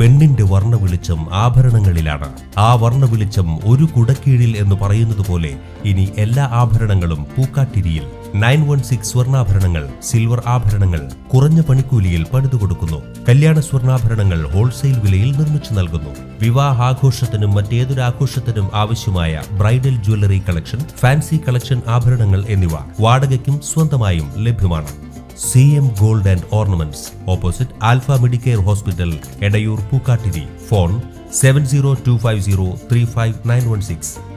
പെണ്ണിന്റെ വർണ്ണ വെളിച്ചം ആഭരണങ്ങളിലാണ് ആ വർണ്ണ വെളിച്ചം ഒരു കുടക്കീഴിൽ എന്ന് പറയുന്നത് പോലെ ഇനി എല്ലാ ആഭരണങ്ങളും പൂക്കാട്ടിരിയിൽ നയൻ വൺ സിക്സ് സ്വർണ്ണാഭരണങ്ങൾ സിൽവർ ആഭരണങ്ങൾ കുറഞ്ഞ പണിക്കൂലിയിൽ പണിതു കൊടുക്കുന്നു കല്യാണ സ്വർണ്ണാഭരണങ്ങൾ ഹോൾസെയിൽ വിലയിൽ നിർമ്മിച്ചു നൽകുന്നു വിവാഹാഘോഷത്തിനും മറ്റേതൊരു ആഘോഷത്തിനും ആവശ്യമായ bridal jewellery collection fancy collection ആഭരണങ്ങൾ എന്നിവ വാടകയ്ക്കും സ്വന്തമായും ലഭ്യമാണ് C M gold and ornaments opposite Alpha Medicare hospital Edayur Pookkattiri phone seven zero two five zero three five nine one six